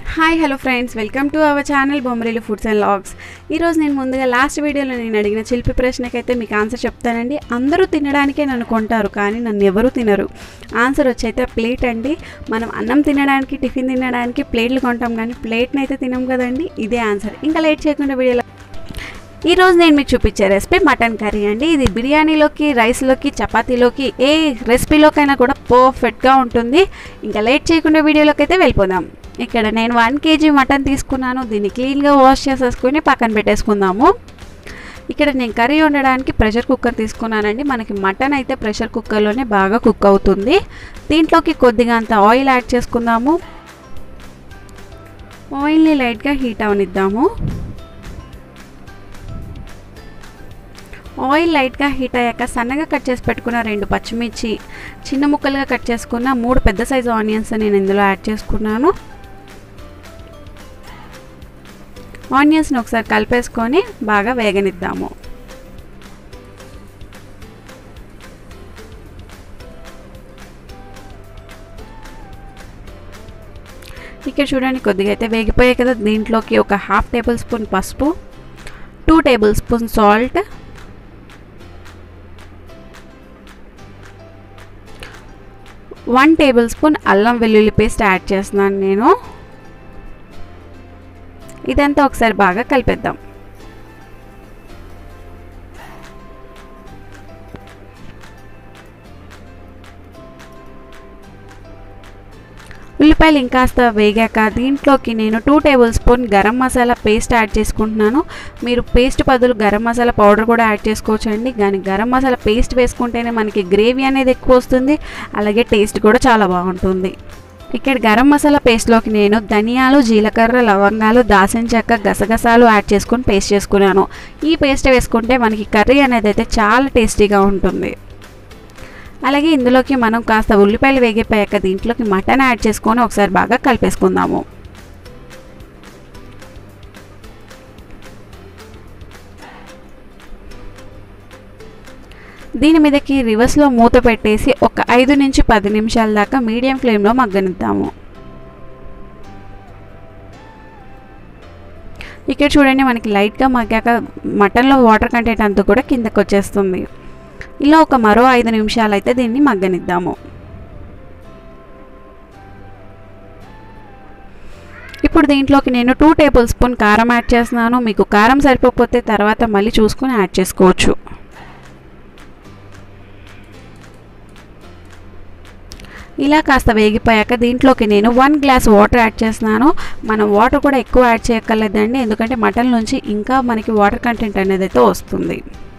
hi hello friends welcome to our channel Bommarillu foods and vlogs ఈరోజు నేను ముందుగా last వీడియోలో నేను అడిగిన చిలిపి ప్రశ్నకైతే మీకు ఆన్సర్ చెప్తానండి అందరూ తినడానికే నన్ను కొంటారు కానీ నన్ను ఎవరూ తినరు ఆన్సర్ వచ్చైతే ప్లేట్ అండి మనం అన్నం తినడానికి టిఫిన్ తినడానికి ప్లేట్లు కొంటాం కానీ ప్లేట్ని అయితే తినం కదండి ఇదే ఆన్సర్ ఇంకా లేట్ చేయకుండా వీడియోలో ఈరోజు నేను మీకు చూపించే రెసిపీ మటన్ కర్రీ అండి ఇది బిర్యానీలోకి రైస్లోకి చపాతీలోకి ఏ రెసిపీలోకైనా కూడా పర్ఫెక్ట్గా ఉంటుంది ఇంకా లేట్ చేయకుండా వీడియోలోకి అయితే వెళ్ళిపోదాం ఇక్కడ నేను వన్ కేజీ మటన్ తీసుకున్నాను దీన్ని క్లీన్గా వాష్ చేసేసుకుని పక్కన పెట్టేసుకుందాము ఇక్కడ నేను కర్రీ వండడానికి ప్రెషర్ కుక్కర్ తీసుకున్నానండి మనకి మటన్ అయితే ప్రెషర్ కుక్కర్లోనే బాగా కుక్ అవుతుంది దీంట్లోకి కొద్దిగా అంత ఆయిల్ యాడ్ చేసుకుందాము ఆయిల్ని లైట్గా హీట్ అవనిద్దాము ఆయిల్ లైట్గా హీట్ అయ్యాక సన్నగా కట్ చేసి పెట్టుకున్న రెండు పచ్చిమిర్చి చిన్న ముక్కలుగా కట్ చేసుకున్న మూడు పెద్ద సైజు ఆనియన్స్ నేను ఇందులో యాడ్ చేసుకున్నాను ఆనియన్స్ని ఒకసారి కలిపేసుకొని బాగా వేగనిద్దాము ఇక్కడ చూడండి కొద్దిగా అయితే వేగిపోయాయి కదా దీంట్లోకి ఒక హాఫ్ టేబుల్ స్పూన్ పసుపు two tablespoon salt one tablespoon అల్లం వెల్లుల్లి పేస్ట్ యాడ్ చేస్తున్నాను నేను ఇదంతా ఒకసారి బాగా కలిపేద్దాం ఉల్లిపాయలు ఇంకాస్త వేగాక దీంట్లోకి నేను two tablespoon garam masala paste add చేసుకుంటున్నాను మీరు పేస్ట్ బదులు గరం మసాలా పౌడర్ కూడా యాడ్ చేసుకోవచ్చండి కానీ గరం మసాలా పేస్ట్ వేసుకుంటేనే మనకి గ్రేవీ అనేది ఎక్కువ వస్తుంది అలాగే టేస్ట్ కూడా చాలా బాగుంటుంది ఇక్కడ గరం మసాలా పేస్ట్లోకి నేను ధనియాలు జీలకర్ర లవంగాలు దాసిన చెక్క గసగసాలు యాడ్ చేసుకుని పేస్ట్ చేసుకున్నాను ఈ పేస్ట్ వేసుకుంటే మనకి కర్రీ అనేది అయితే చాలా టేస్టీగా ఉంటుంది అలాగే ఇందులోకి మనం కాస్త ఉల్లిపాయలు వేగిపోయాక దీంట్లోకి మటన్ యాడ్ చేసుకొని ఒకసారి బాగా కలిపేసుకుందాము దీని మీదకి రివర్స్లో మూత పెట్టేసి ఒక ఐదు నుంచి పది నిమిషాల దాకా మీడియం ఫ్లేమ్లో మగ్గనిద్దాము ఇక్కడ చూడండి మనకి లైట్గా మగ్గాక మటన్లో వాటర్ కంటెంట్ అంతా కూడా కిందకు వచ్చేస్తుంది ఇలా ఒక మరో ఐదు నిమిషాలు అయితే దీన్ని మగ్గనిద్దాము ఇప్పుడు దీంట్లోకి నేను టూ టేబుల్ స్పూన్ కారం యాడ్ చేస్తున్నాను మీకు కారం సరిపోకపోతే తర్వాత మళ్ళీ చూసుకొని యాడ్ చేసుకోవచ్చు ఇలా కాస్త వేగిపోయాక దీంట్లోకి నేను వన్ గ్లాస్ వాటర్ యాడ్ చేస్తున్నాను మనం వాటర్ కూడా ఎక్కువ యాడ్ చేయక్కర్లేదండి ఎందుకంటే మటన్ నుంచి ఇంకా మనకి వాటర్ కంటెంట్ అనేది అయితే వస్తుంది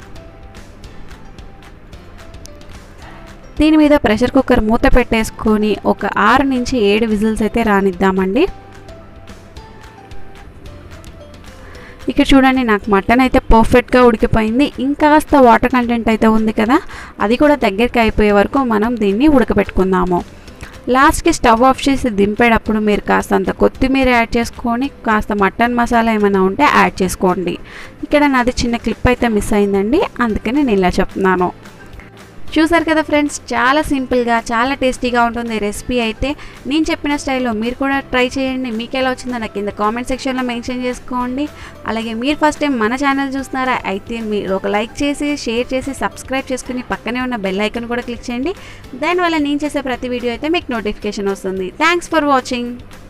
దీని మీద ప్రెషర్ కుక్కర్ మూత పెట్టేసుకొని ఒక ఆరు నుంచి ఏడు విజిల్స్ అయితే రానిద్దామండి ఇక్కడ చూడండి నాకు మటన్ అయితే పర్ఫెక్ట్గా ఉడికిపోయింది ఇంకాస్త వాటర్ కంటెంట్ అయితే ఉంది కదా అది కూడా దగ్గరికి అయిపోయే వరకు మనం దీన్ని ఉడకబెట్టుకుందాము లాస్ట్కి స్టవ్ ఆఫ్ చేసి దింపేటప్పుడు మీరు కాస్త అంత కొత్తిమీర యాడ్ చేసుకొని కాస్త మటన్ మసాలా ఏమైనా ఉంటే యాడ్ చేసుకోండి ఇక్కడ నాది చిన్న క్లిప్ అయితే మిస్ అయిందండి అందుకని నేను ఇలా చెప్తున్నాను చూసారు కదా ఫ్రెండ్స్ చాలా సింపుల్గా చాలా టేస్టీగా ఉంటుంది రెసిపీ అయితే నేను చెప్పిన స్టైల్లో మీరు కూడా ట్రై చేయండి మీకు ఎలా వచ్చిందో నాకు కింద కామెంట్ సెక్షన్లో మెన్షన్ చేసుకోండి అలాగే మీరు ఫస్ట్ టైం మన ఛానల్ చూస్తున్నారా అయితే మీరు ఒక లైక్ చేసి షేర్ చేసి సబ్స్క్రైబ్ చేసుకుని పక్కనే ఉన్న బెల్ ఐకన్ కూడా క్లిక్ చేయండి దానివల్ల నేను చేసే ప్రతి వీడియో అయితే మీకు నోటిఫికేషన్ వస్తుంది థ్యాంక్స్ ఫర్ వాచింగ్